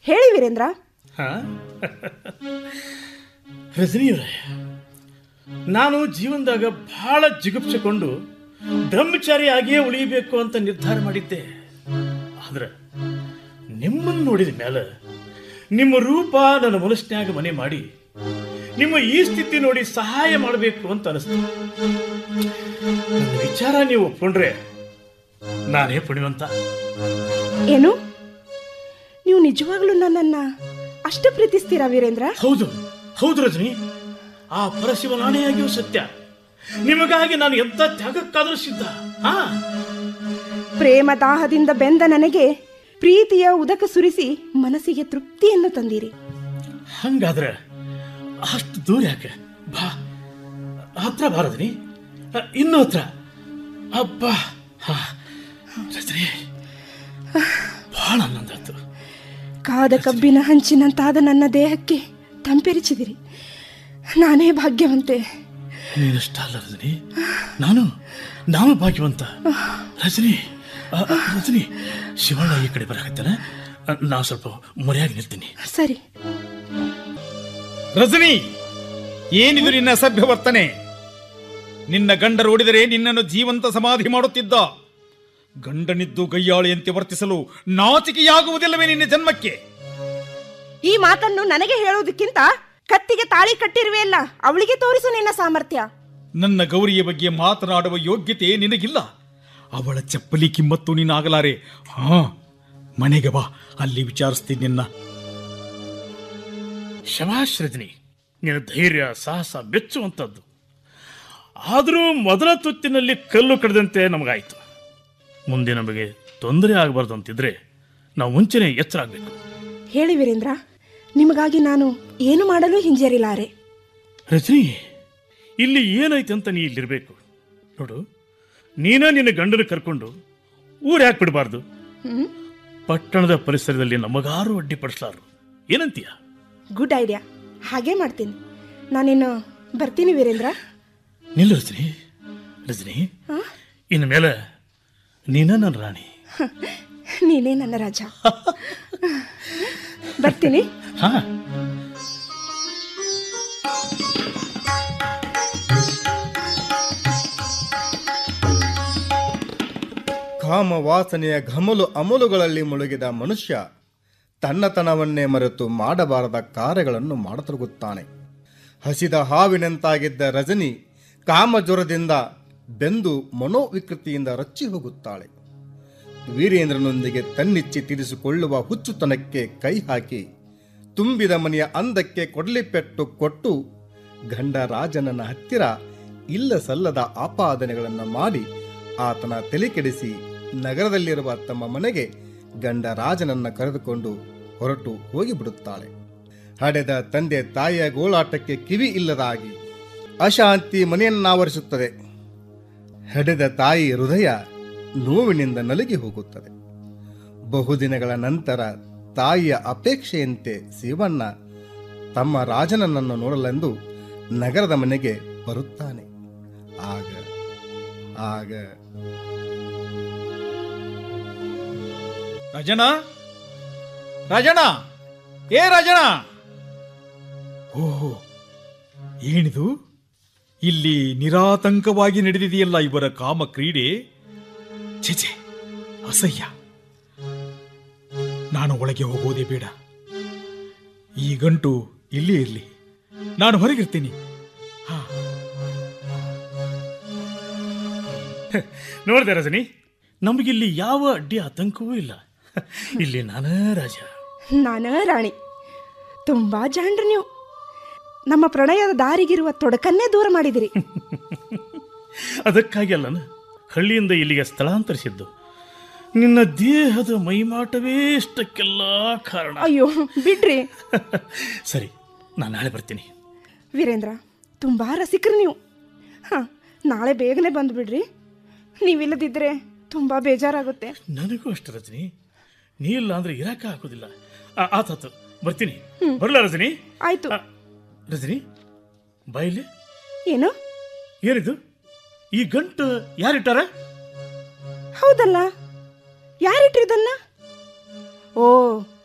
ಹೇಳಿ ವೀರೇಂದ್ರ ಹಾ ರಜನಿಯವರೇ ನಾನು ಜೀವನದಾಗ ಬಹಳ ಜಿಗುಪ್ಸಿಕೊಂಡು ಬ್ರಹ್ಮಚಾರಿಯಾಗಿಯೇ ಉಳಿಯಬೇಕು ಅಂತ ನಿರ್ಧಾರ ಮಾಡಿದ್ದೆ ಆದ್ರೆ ನಿಮ್ಮನ್ನು ನೋಡಿದ ಮೇಲೆ ನಿಮ್ಮ ರೂಪ ನನ್ನ ಮನಸ್ಸಿನಾಗ ಮನೆ ಮಾಡಿ ನಿಮ್ಮ ಈ ಸ್ಥಿತಿ ನೋಡಿ ಸಹಾಯ ಮಾಡಬೇಕು ಅಂತ ಅನಿಸ್ತು ನನ್ನ ವಿಚಾರ ನೀವು ಒಪ್ಕೊಂಡ್ರೆ ನಾನೇ ಪುಣ್ಯವಂತ ಏನು ನೀವು ನಿಜವಾಗ್ಲೂ ನನ್ನನ್ನ ಅಷ್ಟು ಪ್ರೀತಿಸ್ತೀರಾ ವೀರೇಂದ್ರ ಹೌದು ಹೌದು ರಜನಿ ಆ ಪರಶಿವನಾಣೆಯಾಗಿಯೂ ಸತ್ಯ ನಿಮಗಾಗಿ ನಾನು ಎಂತ ತ್ಯಾಗಕ್ಕಾದರೂ ಸಿದ್ಧ ಹಾ ಪ್ರೇಮ ದಾಹದಿಂದ ಬೆಂದ ನನಗೆ ಪ್ರೀತಿಯ ಉದಕ ಸುರಿಸಿ ಮನಸ್ಸಿಗೆ ತೃಪ್ತಿಯನ್ನು ತಂದಿರಿ ಹಂಗಾದ್ರೆ ಅಷ್ಟು ದೂರ ಯಾಕೆ ಬಾ ಹತ್ರ ಬಾ ರಜನಿ ಅ, ಇನ್ನೂ ಹತ್ರ ಅಬ್ಬಾ ಹಾ ರಜನಿ ಬಹಳ ಆನಂದ ಆಯ್ತು ಕಾದ ಕಬ್ಬಿನ ಹಂಚಿನಂತಾದ ನನ್ನ ದೇಹಕ್ಕೆ ತಂಪೆರಿಚಿದಿರಿ ನಾನೇ ಭಾಗ್ಯವಂತೆ ನೀನಷ್ಟ ಅಲ್ಲ ರಜನಿ ನಾನು ನಾನು ಭಾಗ್ಯವಂತ ರಜನಿ ಅ, ಅ, ರಜನಿ ಶಿವಣ್ಣ ಈ ಕಡೆ ಬರಕತ್ತಾನ ನಾವು ಸ್ವಲ್ಪ ಮರೆಯಾಗಿ ನಿಲ್ತೀನಿ ಸರಿ ರಜನಿ ಏನಿದು ನಿನ್ನ ಅಸಭ್ಯ ವರ್ತನೆ ನಿನ್ನ ಗಂಡರು ಓಡಿದರೆ ನಿನ್ನನ್ನು ಜೀವಂತ ಸಮಾಧಿ ಮಾಡುತ್ತಿದ್ದ ಗಂಡನಿದ್ದು ಗಯ್ಯಾಳಿಯಂತೆ ವರ್ತಿಸಲು ನಾಚಿಕೆಯಾಗುವುದಿಲ್ಲವೇ ನಿನ್ನ ಜನ್ಮಕ್ಕೆ ಈ ಮಾತನ್ನು ನನಗೆ ಹೇಳುವುದಕ್ಕಿಂತ ಕತ್ತಿಗೆ ತಾಳಿ ಕಟ್ಟಿರುವೆಯಲ್ಲ ಅವಳಿಗೆ ತೋರಿಸು ನಿನ್ನ ಸಾಮರ್ಥ್ಯ ನನ್ನ ಗೌರಿಯ ಬಗ್ಗೆ ಮಾತನಾಡುವ ಯೋಗ್ಯತೆ ನಿನಗಿಲ್ಲ ಅವಳ ಚಪ್ಪಲಿ ಕಿಮ್ಮತ್ತು ನೀನಾಗಲಾರೆ ಹಾ ಮನೆಗೆ ಬಾ ಅಲ್ಲಿ ವಿಚಾರಿಸ್ತೀನಿ ನಿನ್ನ ಶಭಾಷ್ ರಜನಿ ನಿನ್ನ ಧೈರ್ಯ ಸಾಹಸ ಮೆಚ್ಚುವಂಥದ್ದು ಆದರೂ ಮೊದಲ ತುತ್ತಿನಲ್ಲಿ ಕಲ್ಲು ಕಡಿದಂತೆ ನಮಗಾಯಿತು ಮುಂದೆ ನಮಗೆ ತೊಂದರೆ ಆಗಬಾರ್ದು ಅಂತಿದ್ರೆ ನಾವು ಮುಂಚೆನೆ ಎಚ್ಚರ ಆಗಬೇಕು ಹೇಳಿ ವೀರೇಂದ್ರ ನಿಮಗಾಗಿ ನಾನು ಏನು ಮಾಡಲು ಹಿಂಜರಿಲಾರೆ ರಜನಿ ಇಲ್ಲಿ ಏನೈತೆ ಅಂತ ನೀ ಇಲ್ಲಿರ್ಬೇಕು ನೋಡು ನೀನ ನಿನ್ನ ಗಂಡನ ಕರ್ಕೊಂಡು ಊರು ಯಾಕೆ ಬಿಡಬಾರ್ದು ಹ್ಮ್ ಪಟ್ಟಣದ ಪರಿಸರದಲ್ಲಿ ನಮಗಾರು ಅಡ್ಡಿಪಡಿಸ್ಲಾರು ಏನಂತೀಯ ಗುಡ್ ಐಡಿಯಾ ಹಾಗೆ ಮಾಡ್ತೀನಿ ನಾನಿನ್ನು ಬರ್ತೀನಿ ವೀರೇಂದ್ರ ನಿಲ್ಲು ರಜನಿ ರಜನಿ ಇನ್ನು ಮೇಲೆ ನೀನ ನನ್ನ ರಾಣಿ ನೀನೇ ನನ್ನ ರಾಜ ಬರ್ತೀನಿ ಹಾ ಕಾಮವಾಸನೆಯ ಘಮಲು ಅಮಲುಗಳಲ್ಲಿ ಮುಳುಗಿದ ಮನುಷ್ಯ ತನ್ನತನವನ್ನೇ ಮರೆತು ಮಾಡಬಾರದ ಕಾರ್ಯಗಳನ್ನು ಮಾಡತೊಡಗುತ್ತಾನೆ ಹಸಿದ ಹಾವಿನಂತಾಗಿದ್ದ ರಜನಿ ಕಾಮಜ್ವರದಿಂದ ಬೆಂದು ಮನೋವಿಕೃತಿಯಿಂದ ರಚ್ಚಿ ಹೋಗುತ್ತಾಳೆ ವೀರೇಂದ್ರನೊಂದಿಗೆ ತನ್ನಿಚ್ಚಿ ತೀರಿಸಿಕೊಳ್ಳುವ ಹುಚ್ಚುತನಕ್ಕೆ ಕೈ ಹಾಕಿ ತುಂಬಿದ ಮನೆಯ ಅಂದಕ್ಕೆ ಕೊಡಲಿಪೆಟ್ಟು ಕೊಟ್ಟು ಗಂಡ ರಾಜನನ್ನ ಹತ್ತಿರ ಇಲ್ಲ ಸಲ್ಲದ ಆಪಾದನೆಗಳನ್ನು ಮಾಡಿ ಆತನ ತಲೆ ಕೆಡಿಸಿ ನಗರದಲ್ಲಿರುವ ತಮ್ಮ ಮನೆಗೆ ಗಂಡ ರಾಜನನ್ನ ಕರೆದುಕೊಂಡು ಹೊರಟು ಹೋಗಿಬಿಡುತ್ತಾಳೆ ಹಡೆದ ತಂದೆ ತಾಯಿಯ ಗೋಳಾಟಕ್ಕೆ ಕಿವಿ ಇಲ್ಲದಾಗಿ ಅಶಾಂತಿ ಮನೆಯನ್ನಾವರಿಸುತ್ತದೆ ಹಡೆದ ತಾಯಿ ಹೃದಯ ನೋವಿನಿಂದ ನಲುಗಿ ಹೋಗುತ್ತದೆ ಬಹುದಿನಗಳ ನಂತರ ತಾಯಿಯ ಅಪೇಕ್ಷೆಯಂತೆ ಶಿವಣ್ಣ ತಮ್ಮ ರಾಜನನ್ನು ನೋಡಲೆಂದು ನಗರದ ಮನೆಗೆ ಬರುತ್ತಾನೆ ಆಗ ಆಗ ರಾಜಣ ರಾಜಣ ಏ ರಾಜಣ ಓಹೋ ಏನಿದು ಇಲ್ಲಿ ನಿರಾತಂಕವಾಗಿ ನಡೆದಿದೆಯಲ್ಲ ಇವರ ಕಾಮ ಕ್ರೀಡೆ ಛೆಛೆ ಅಸಹ್ಯ ನಾನು ಒಳಗೆ ಹೋಗೋದೇ ಬೇಡ ಈ ಗಂಟು ಇಲ್ಲೇ ಇರಲಿ ನಾನು ಹೊರಗಿರ್ತೀನಿ ಹಾ ನೋಡಿದೆ ರಜನಿ ನಮಗಿಲ್ಲಿ ಯಾವ ಅಡ್ಡಿ ಆತಂಕವೂ ಇಲ್ಲ ಇಲ್ಲಿ ನಾನೇ ರಾಜ ನಾನು ರಾಣಿ ತುಂಬಾ ಜಾಣ್ರು ನೀವು ನಮ್ಮ ಪ್ರಣಯದ ದಾರಿಗಿರುವ ತೊಡಕನ್ನೇ ದೂರ ಮಾಡಿದಿರಿ ಅದಕ್ಕಾಗಿ ಅಲ್ಲನ ಹಳ್ಳಿಯಿಂದ ಇಲ್ಲಿಗೆ ಸ್ಥಳಾಂತರಿಸಿದ್ದು ನಿನ್ನ ದೇಹದ ಮೈಮಾಟವೇ ಇಷ್ಟಕ್ಕೆಲ್ಲ ಕಾರಣ ಅಯ್ಯೋ ಬಿಡ್ರಿ ಸರಿ ನಾನು ನಾಳೆ ಬರ್ತೀನಿ ವೀರೇಂದ್ರ ತುಂಬಾ ರಸಿಕರು ನೀವು ಹಾ ನಾಳೆ ಬೇಗನೆ ಬಂದ್ಬಿಡ್ರಿ ನೀವಿಲ್ಲದಿದ್ರೆ ತುಂಬಾ ಬೇಜಾರಾಗುತ್ತೆ ನನಗೂ ಅಷ್ಟು ರಜನಿ ನೀ ಇಲ್ಲ ಅಂದ್ರೆ ಇರಕ್ಕೆ ಆಗೋದಿಲ್ಲ ಆ- ಆತಾತು ಬರ್ತೀನಿ ಬರಲ್ಲ ರಜನಿ ಆಯ್ತು ಆ, ರಜನಿ ಬಾಯಿಲೆ ಏನು ಏನಿದು ಈ ಗಂಟು ಯಾರಿಟ್ಟಾರ ಹೌದಲ್ಲ ಯಾರಿಟ್ರಿದನ್ನ ಓ